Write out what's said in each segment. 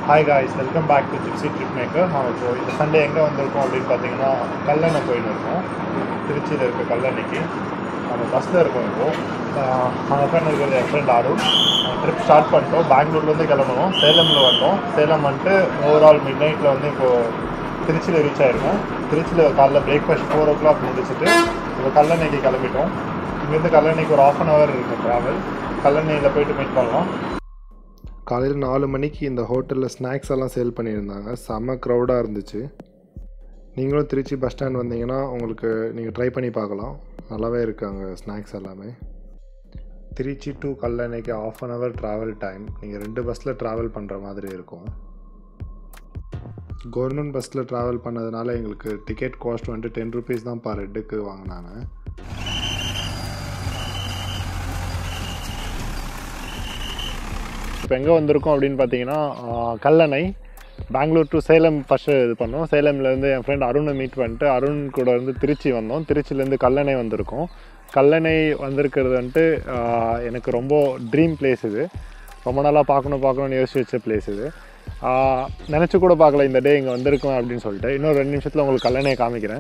hi guys welcome back to gypsy trip maker இப்போ இந்த Sunday எங்கே வந்திருக்கோம் அப்படின்னு பார்த்தீங்கன்னா கல்லணை போயின்னு இருக்கோம் திருச்சியில் இருக்க கல்லணைக்கு நம்ம பஸ்ஸில் இருக்கோம் இப்போ அங்கே உட்காந்து இருக்கிறது என் ஃப்ரெண்ட் ஆரும் ட்ரிப் ஸ்டார்ட் பண்ணிட்டோம் பெங்களூர்லேருந்து கிளம்பணும் சேலமில் வந்தோம் சேலம் வந்துட்டு ஓவரால் மிட் நைட்டில் வந்து இப்போது திருச்சியில் ரீச் ஆயிருக்கோம் திருச்சியில் காலைல பிரேக்ஃபாஸ்ட் ஃபோர் ஓ கிளாக் முடிச்சுட்டு இப்போ கல்லணைக்கு கிளம்பிட்டோம் இங்கேருந்து கல்லணைக்கு ஒரு ஆஃப் அன் ஹவர் இருக்குது ட்ராவல் கல்லணையில் போயிட்டு மீட் பண்ணலாம் காலையில் நாலு மணிக்கு இந்த ஹோட்டலில் ஸ்நாக்ஸ் எல்லாம் சேல் பண்ணியிருந்தாங்க செம்ம க்ரௌடாக இருந்துச்சு நீங்களும் திருச்சி பஸ் ஸ்டாண்ட் வந்தீங்கன்னா உங்களுக்கு நீங்கள் ட்ரை பண்ணி பார்க்கலாம் நல்லாவே இருக்காங்க ஸ்நாக்ஸ் எல்லாமே திருச்சி டு கல்லணைக்கு half an hour travel time நீங்கள் ரெண்டு பஸ்ஸில் ட்ராவல் பண்ணுற மாதிரி இருக்கும் கவர்மெண்ட் பஸ்ஸில் ட்ராவல் பண்ணதுனால எங்களுக்கு டிக்கெட் காஸ்ட் வந்துட்டு டென் ருபீஸ் தான் பர் ஹெட்டுக்கு வாங்கினாங்க இப்போ எங்கே வந்திருக்கோம் அப்படின்னு பார்த்தீங்கன்னா ஆஹ், கல்லணை பெங்களூர் டு சேலம் ஃபஸ்ட்டு இது பண்ணோம் சேலம்லேருந்து என் ஃப்ரெண்ட் அருணை மீட் பண்ணிட்டு அருண் கூட வந்து திருச்சி வந்தோம் திருச்சிலேருந்து கல்லணை வந்திருக்கோம் கல்லணை வந்திருக்கிறது வந்துட்டு ஆஹ், எனக்கு ரொம்ப ட்ரீம் பிளேஸ் இது ரொம்ப நாளாக பார்க்கணும் பார்க்கணும்னு யோசிச்சு வச்ச பிளேஸ் இது நினச்சி கூட பார்க்கல இந்த டே இங்கே வந்திருக்கோம் அப்படின்னு சொல்லிட்டு இன்னும் ரெண்டு நிமிஷத்தில் உங்களுக்கு கல்லணையை காமிக்கிறேன்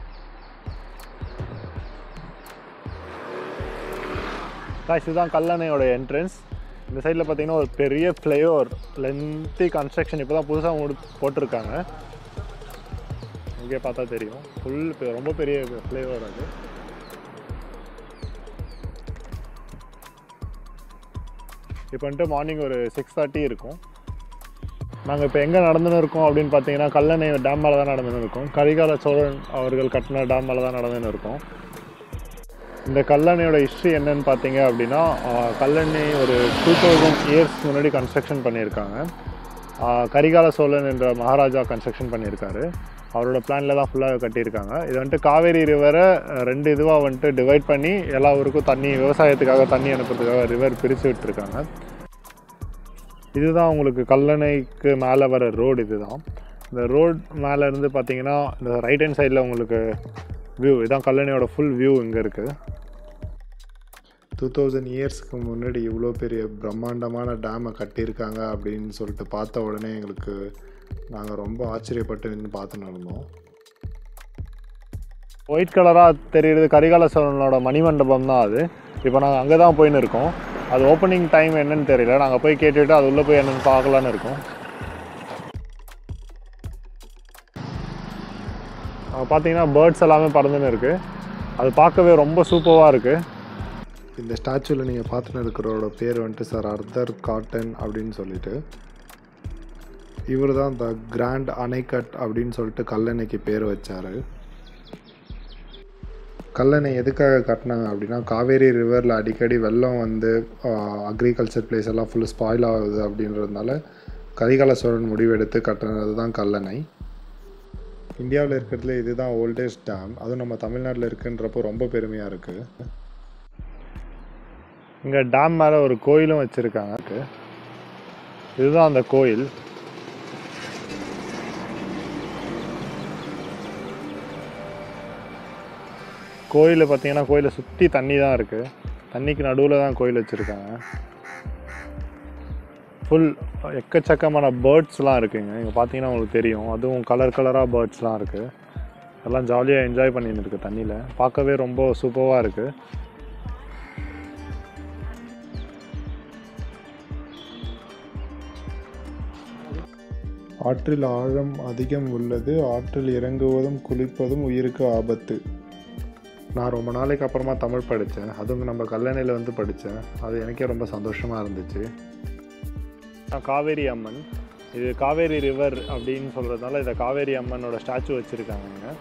காய்ஸ் இதுதான் கல்லணையோட என்ட்ரன்ஸ் இந்த சைடில் பார்த்தீங்கன்னா ஒரு பெரிய ஃப்ளைஓவர் லென்த்தி கன்ஸ்ட்ரக்ஷன் இப்போ தான் புதுசாக முடி போட்டிருக்காங்க இங்கே பார்த்தா தெரியும் ஃபுல் ரொம்ப பெரிய ஃப்ளைஓவர் அது இப்போ வந்துட்டு மார்னிங் ஒரு சிக்ஸ் தேர்ட்டி இருக்கும் நாங்கள் இப்போ எங்கே நடந்துன்னு இருக்கோம் அப்படின்னு பார்த்தீங்கன்னா கல்லணை டேம் மேலே தான் நடந்துன்னு இருக்கோம் கரிகால சோழன் அவர்கள் கட்டின டேம் மேலே தான் நடந்துன்னு இருக்கோம் இந்த கல்லணையோட ஹிஸ்ட்ரி என்னன்னு பார்த்தீங்க அப்படின்னா ஆஹ், கல்லணை ஒரு டூ தௌசண்ட் இயர்ஸ் முன்னாடி கன்ஸ்ட்ரக்ஷன் பண்ணியிருக்காங்க ஆஹ், கரிகால சோழன் என்ற மகாராஜா கன்ஸ்ட்ரக்ஷன் பண்ணியிருக்காரு அவரோட பிளானில் தான் ஃபுல்லாக கட்டியிருக்காங்க இது வந்துட்டு காவேரி ரிவரை ரெண்டு இதுவாக வந்துட்டு டிவைட் பண்ணி எல்லா ஊருக்கும் தண்ணி விவசாயத்துக்காக தண்ணி அனுப்புறதுக்காக ரிவர் பிரித்து விட்டுருக்காங்க இதுதான் உங்களுக்கு கல்லணைக்கு மேலே வர ரோடு இதுதான் இந்த ரோட் மேலே இருந்து பார்த்தீங்கன்னா இந்த ரைட் ஹேண்ட் சைடில் உங்களுக்கு வியூ இதான் கல்லணையோட ஃபுல் வியூ இங்கே இருக்குது டூ தௌசண்ட் இயர்ஸ்க்கு முன்னாடி இவ்வளோ பெரிய பிரம்மாண்டமான டேமை கட்டியிருக்காங்க அப்படின்னு சொல்லிட்டு பார்த்த உடனே எங்களுக்கு நாங்கள் ரொம்ப ஆச்சரியப்பட்டு நின்று பார்த்து நடந்தோம் ஒயிட் கலராக தெரியுறது கரிகால சோழனோட மணிமண்டபம் தான் அது இப்போ நாங்கள் அங்கே தான் போயின்னு இருக்கோம் அது ஓப்பனிங் டைம் என்னன்னு தெரியல நாங்கள் போய் கேட்டுட்டு அது உள்ளே போய் என்னென்னு பார்க்கலான்னு இருக்கோம் அங்க பார்த்தீங்கன்னா பேர்ட்ஸ் எல்லாமே பறந்துன்னு இருக்குது அது பார்க்கவே ரொம்ப சூப்பராக இருக்குது இந்த ஸ்டாச்சுவில் நீங்கள் பார்த்துன்னு இருக்கிறோட பேர் வந்துட்டு சார் அர்தர் காட்டன் அப்படின்னு சொல்லிட்டு இவர் தான் த கிராண்ட் அணைக்கட் அப்படின்னு சொல்லிட்டு கல்லணைக்கு பேர் வச்சார் கல்லணை எதுக்காக கட்டினாங்க அப்படின்னா காவேரி ரிவரில் அடிக்கடி வெள்ளம் வந்து அக்ரிகல்ச்சர் பிளேஸ் எல்லாம் ஃபுல் ஸ்பாயில் ஆகுது அப்படின்றதுனால கரிகால சோழன் முடிவெடுத்து கட்டினது தான் கல்லணை இந்தியாவில் இருக்கிறதுல இதுதான் ஓல்டஸ்ட் டேம் அதுவும் நம்ம தமிழ்நாட்டில் இருக்குன்றப்போ ரொம்ப பெருமையாக இருக்குது இங்கே டேம் மேலே ஒரு கோயிலும் வச்சுருக்காங்க இதுதான் அந்த கோயில் கோயிலில் பார்த்தீங்கன்னா கோயிலை சுற்றி தண்ணி தான் இருக்குது தண்ணிக்கு நடுவில் தான் கோயில் வச்சுருக்காங்க ஃபுல் எக்கச்சக்கமான பேர்ட்ஸ்லாம் இருக்குங்க இங்கே பார்த்தீங்கன்னா உங்களுக்கு தெரியும் அதுவும் கலர் கலராக பேர்ட்ஸ்லாம் இருக்குது எல்லாம் ஜாலியாக என்ஜாய் பண்ணின்னு இருக்கு தண்ணியில் பார்க்கவே ரொம்ப சூப்பராக இருக்குது ஆற்றில் ஆழம் அதிகம் உள்ளது ஆற்றில் இறங்குவதும் குளிப்பதும் உயிருக்கு ஆபத்து நான் ரொம்ப நாளைக்கு அப்புறமா தமிழ் படித்தேன் அதுவும் நம்ம கல்லணையில் வந்து படித்தேன் அது எனக்கே ரொம்ப சந்தோஷமாக இருந்துச்சு நான் காவேரி அம்மன் இது காவேரி ரிவர் அப்படின்னு சொல்கிறதுனால இதை காவேரி அம்மனோட ஸ்டாச்சு வச்சுருக்காங்க இங்கே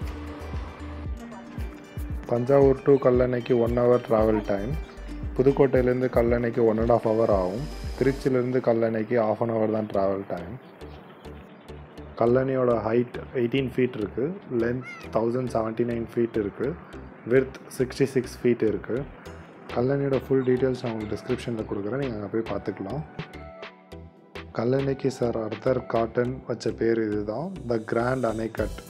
தஞ்சாவூர் டு கல்லணைக்கு ஒன் ஹவர் ட்ராவல் டைம் புதுக்கோட்டையிலேருந்து கல்லணைக்கு ஒன் அண்ட் ஆஃப் ஹவர் ஆகும் திருச்சியிலேருந்து கல்லணைக்கு ஆஃப் அன் ஹவர் தான் ட்ராவல் டைம் கல்லணையோட ஹைட் எயிட்டீன் ஃபீட் இருக்குது length thousand seventy nine feet இருக்குது விர்த் சிக்ஸ்டி சிக்ஸ் ஃபீட் இருக்குது கல்லணையோட ஃபுல் டீட்டெயில்ஸ் நான் உங்களுக்கு டிஸ்கிரிப்ஷனில் கொடுக்குறேன் நீங்கள் அங்கே போய் பார்த்துக்கலாம் கல்லணைக்கு சார் அர்தர் காட்டன் வச்ச பேர் இதுதான் த கிராண்ட் அணைக்கட்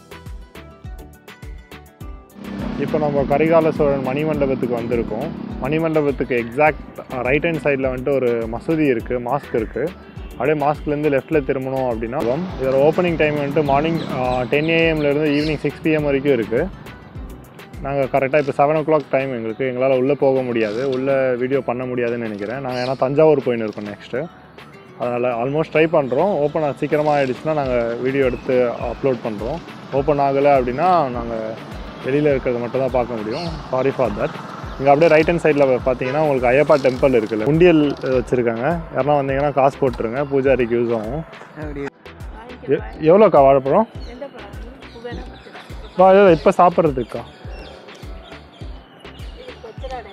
இப்போ நம்ம கரிகால சோழன் மணிமண்டபத்துக்கு வந்திருக்கோம் மணிமண்டபத்துக்கு எக்ஸாக்ட் ரைட் ஹேண்ட் சைடில் வந்துட்டு ஒரு மசூதி இருக்குது மாஸ்க் இருக்குது அப்படியே மாஸ்க்லேருந்து லெஃப்ட்டில் திரும்பணும் அப்படின்னா இதோட ஓப்பனிங் டைம் வந்துட்டு மார்னிங் டென் ஏஎம்லேருந்து ஈவினிங் சிக்ஸ் பிஎம் வரைக்கும் இருக்குது நாங்கள் கரெக்டாக இப்போ செவன் ஓ கிளாக் டைம் எங்களுக்கு எங்களால் உள்ளே போக முடியாது உள்ளே வீடியோ பண்ண முடியாதுன்னு நினைக்கிறேன் நாங்கள் ஏன்னா தஞ்சாவூர் போயின்னு இருக்கோம் நெக்ஸ்ட்டு அதனால் ஆல்மோஸ்ட் ட்ரை பண்ணுறோம் ஓப்பன் சீக்கிரமாக ஆகிடுச்சுன்னா நாங்கள் வீடியோ எடுத்து அப்லோட் பண்ணுறோம் ஓப்பன் ஆகலை அப்படின்னா நாங்கள் வெளியில் இருக்கிறது மட்டும் தான் பார்க்க முடியும் சாரி ஃபார் தட் இங்கே அப்படியே ரைட் ஹேண்ட் சைடில் பார்த்தீங்கன்னா உங்களுக்கு ஐயப்பா டெம்பிள் இருக்குல்ல உண்டியல் வச்சுருக்காங்க யாருன்னா வந்தீங்கன்னா காசு போட்டுருங்க பூஜாரிக்கு யூஸ் ஆகும் எ- எவ்வளோக்கா வாழைப்பழம் எந்த பழம் குபேரா பச்சடா வா இதோ இப்போ சாப்பிட்றதுக்கா இது பச்சடாடே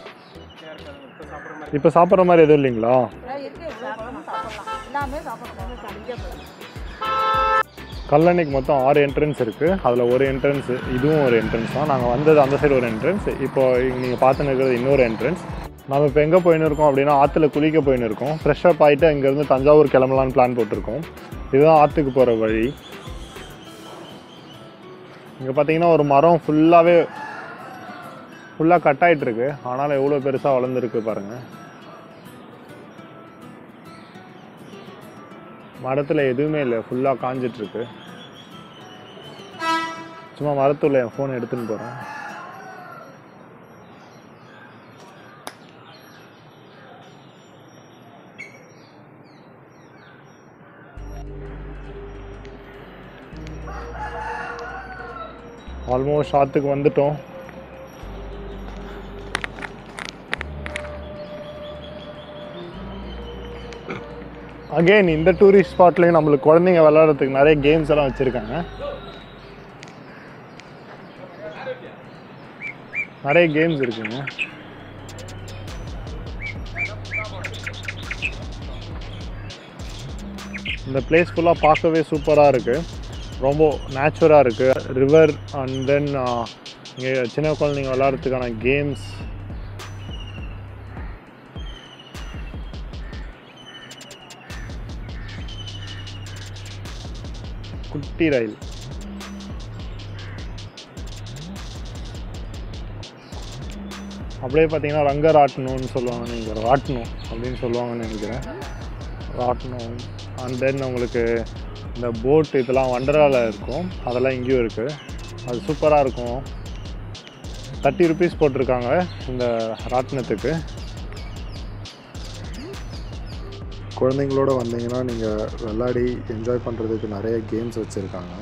இப்போ சாப்பிட்ற மாதிரி எதுவும் இல்லைங்களா இருக்கு எல்லா பழமும் சாப்பிடலாம் எல்லாமே சாப்பிடலாம் கடிக்க பழம் கல்லணைக்கு மொத்தம் ஆறு என்ட்ரன்ஸ் இருக்குது அதில் ஒரு என்ட்ரன்ஸ் இதுவும் ஒரு என்ட்ரன்ஸ் தான் நாங்கள் வந்தது அந்த சைடு ஒரு என்ட்ரன்ஸ் இப்போ நீங்கள் பார்த்துன்னு இருக்கிறது இன்னொரு என்ட்ரன்ஸ் நம்ம இப்போ எங்கே போயின்னு இருக்கோம் அப்படின்னா ஆற்றுல குளிக்க போயின்னு இருக்கோம் ஃப்ரெஷ்ஷப் ஆகிட்டு இங்கேருந்து தஞ்சாவூர் கிளம்பலான்னு பிளான் போட்டிருக்கோம் இதுதான் ஆற்றுக்கு போகிற வழி இங்கே பார்த்தீங்கன்னா ஒரு மரம் ஃபுல்லாகவே ஃபுல்லாக கட் ஆயிட்டு இருக்கு ஆனாலும் எவ்வளோ பெருசாக வளர்ந்துருக்கு பாருங்கள் மரத்தில் எதுவுமே இல்லை ஃபுல்லாக காஞ்சிட்ருக்கு சும்மா மரத்துள்ள என் ஃபோன் எடுத்துன்னு போகிறேன் ஆல்மோஸ்ட் ஆற்றுக்கு வந்துட்டோம் அகைன் இந்த டூரிஸ்ட் ஸ்பாட்லேயும் நம்மளுக்கு குழந்தைங்க விளையாடுறதுக்கு நிறைய கேம்ஸ் எல்லாம் வச்சுருக்காங்க நிறைய கேம்ஸ் இருக்குங்க இந்த பிளேஸ் ஃபுல்லாக பார்க்கவே சூப்பராக இருக்குது ரொம்ப நேச்சுராக இருக்குது ரிவர் அண்ட் தென் இங்கே சின்ன குழந்தைங்க விளையாடுறதுக்கான கேம்ஸ் குட்டி ரயில் அப்படியே பார்த்தீங்கன்னா ரங்க ராட்டணும்னு சொல்லுவாங்க நீங்கள் ராட்டணும் அப்படின்னு சொல்லுவாங்கன்னு நினைக்கிறேன் ராட்டணும் அண்ட் தென் உங்களுக்கு இந்த போட் இதெல்லாம் வண்டரால இருக்கும் அதெல்லாம் இங்கேயும் இருக்குது அது சூப்பராக இருக்கும் தேர்ட்டி ருபீஸ் போட்டிருக்காங்க இந்த ராட்டினத்துக்கு குழந்தைங்களோட வந்தீங்கன்னா நீங்கள் விளையாடி என்ஜாய் பண்ணுறதுக்கு நிறைய கேம்ஸ் வச்சுருக்காங்க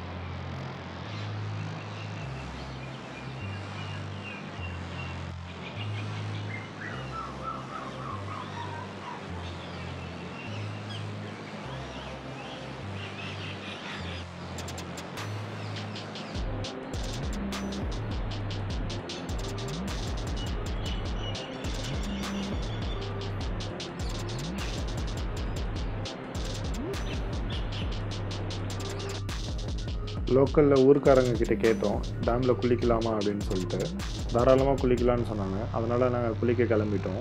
லோக்கலில் ஊர்க்காரங்க கிட்ட கேட்டோம் டேமில் குளிக்கலாமா அப்படின்னு சொல்லிட்டு தாராளமாக குளிக்கலாம்னு சொன்னாங்க அதனால் நாங்கள் குளிக்க கிளம்பிட்டோம்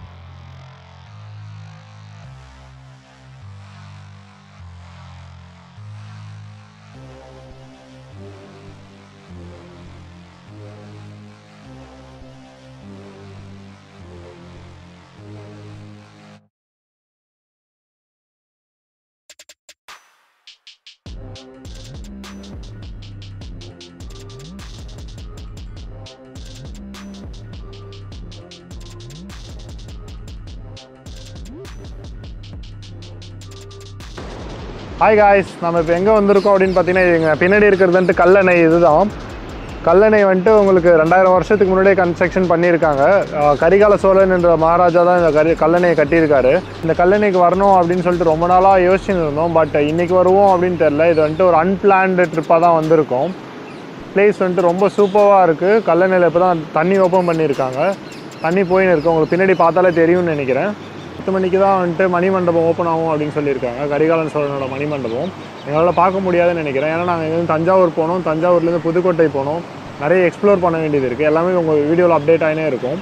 ஹாய் காய்ஸ் நம்ம இப்போ எங்கே வந்திருக்கோம் அப்படின்னு பார்த்தீங்கன்னா எங்கள் பின்னாடி இருக்கிறது வந்துட்டு கல்லணை இதுதான் கல்லணை வந்துட்டு உங்களுக்கு ரெண்டாயிரம் வருஷத்துக்கு முன்னாடியே கன்ஸ்ட்ரக்ஷன் பண்ணியிருக்காங்க அஹ் கரிகால சோழன் என்ற மகாராஜா தான் இந்த கரி கல்லணையை கட்டியிருக்காரு இந்த கல்லணைக்கு வரணும் அப்படின்னு சொல்லிட்டு ரொம்ப நாளாக யோசிச்சுன்னு இருந்தோம் பட் இன்னைக்கு வருவோம் அப்படின்னு தெரில இது வந்துட்டு ஒரு அன்பிளான்டு ட்ரிப்பாக தான் வந்திருக்கோம் பிளேஸ் வந்துட்டு ரொம்ப சூப்பராக இருக்குது கல்லணையில் இப்போ தான் தண்ணி ஓப்பன் பண்ணியிருக்காங்க தண்ணி போயின்னு இருக்கு உங்களுக்கு பின்னாடி பார்த்தாலே தெரியும்னு நினைக்கிறேன் பத்து மணிக்கு தான் வந்துட்டு மணிமண்டபம் ஓப்பன் ஆகும் அப்படின்னு சொல்லியிருக்காங்க கரிகாலன் சோழனோட மணிமண்டபம் எங்களால் பார்க்க முடியாதுன்னு நினைக்கிறேன் ஏன்னா நாங்கள் இங்கேருந்து தஞ்சாவூர் போனோம் தஞ்சாவூர்லேருந்து புதுக்கோட்டை போனோம் நிறைய எக்ஸ்ப்ளோர் பண்ண வேண்டியது இருக்குது எல்லாமே உங்கள் வீடியோவில் அப்டேட் ஆகினே இருக்கும்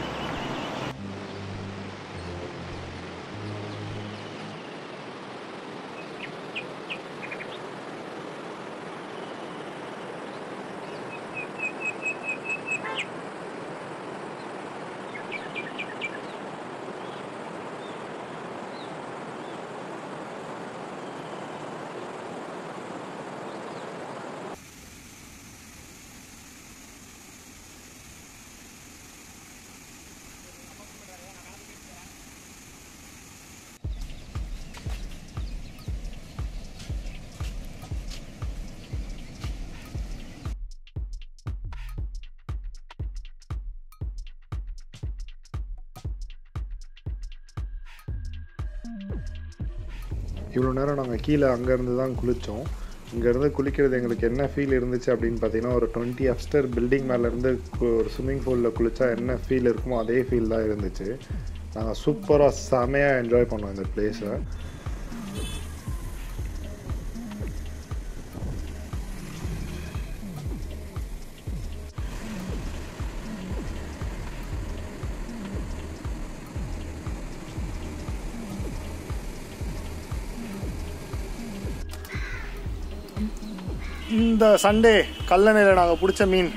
இவ்வளோ நேரம் நாங்கள் கீழே அங்கேருந்து தான் குளித்தோம் இங்கேருந்து குளிக்கிறது எங்களுக்கு என்ன ஃபீல் இருந்துச்சு அப்படின்னு பார்த்தீங்கன்னா ஒரு டுவெண்ட்டி அப்ஸ்டர் பில்டிங் மேலேருந்து ஒரு ஸ்விம்மிங் பூலில் குளித்தா என்ன ஃபீல் இருக்குமோ அதே ஃபீல் தான் இருந்துச்சு நாங்கள் சூப்பராக செமையாக என்ஜாய் பண்ணோம் இந்த பிளேஸை இந்த சண்டே கல்லணையில் நாங்கள் பிடிச்ச மீன்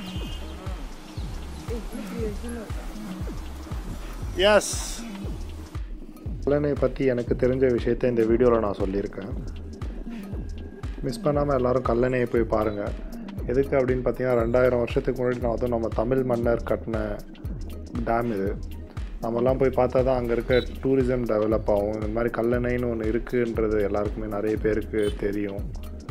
எஸ் கல்லணை பற்றி எனக்கு தெரிஞ்ச விஷயத்தை இந்த வீடியோவில் நான் சொல்லியிருக்கேன் மிஸ் பண்ணாமல் எல்லாரும் கல்லணையை போய் பாருங்கள் எதுக்கு அப்படின்னு பார்த்தீங்கன்னா ரெண்டாயிரம் வருஷத்துக்கு முன்னாடி நான் அதுவும் நம்ம தமிழ் மன்னர் கட்டின டேம் இது நம்மலாம் போய் பார்த்தா தான் அங்கே இருக்க டூரிசம் டெவலப் ஆகும் இந்த மாதிரி கல்லணைன்னு ஒன்று இருக்குன்றது எல்லாருக்குமே நிறைய பேருக்கு தெரியும்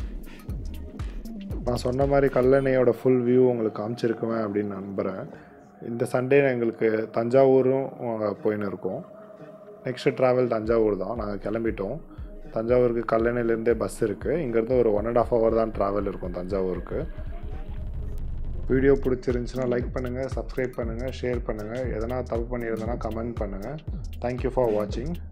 நான் சொன்ன மாதிரி கல்லணையோட ஃபுல் வியூ உங்களுக்கு காமிச்சிருக்குவேன் அப்படின்னு நம்புகிறேன் இந்த சண்டே எங்களுக்கு தஞ்சாவூரும் அஹ், போயின்னு இருக்கோம் நெக்ஸ்ட்டு ட்ராவல் தஞ்சாவூர் தான் நாங்கள் கிளம்பிட்டோம் தஞ்சாவூருக்கு கல்லணையிலேருந்தே பஸ் இருக்குது இங்கேருந்து ஒரு ஒன் அண்ட் ஆஃப் ஹவர் தான் ட்ராவல் இருக்கும் தஞ்சாவூருக்கு வீடியோ பிடிச்சிருந்துச்சுன்னா லைக் பண்ணுங்கள் சப்ஸ்கிரைப் பண்ணுங்கள் ஷேர் பண்ணுங்கள் எதனா தப்பு பண்ணியிருந்தேன்னா கமெண்ட் பண்ணுங்கள் தேங்க்யூ ஃபார் வாட்சிங்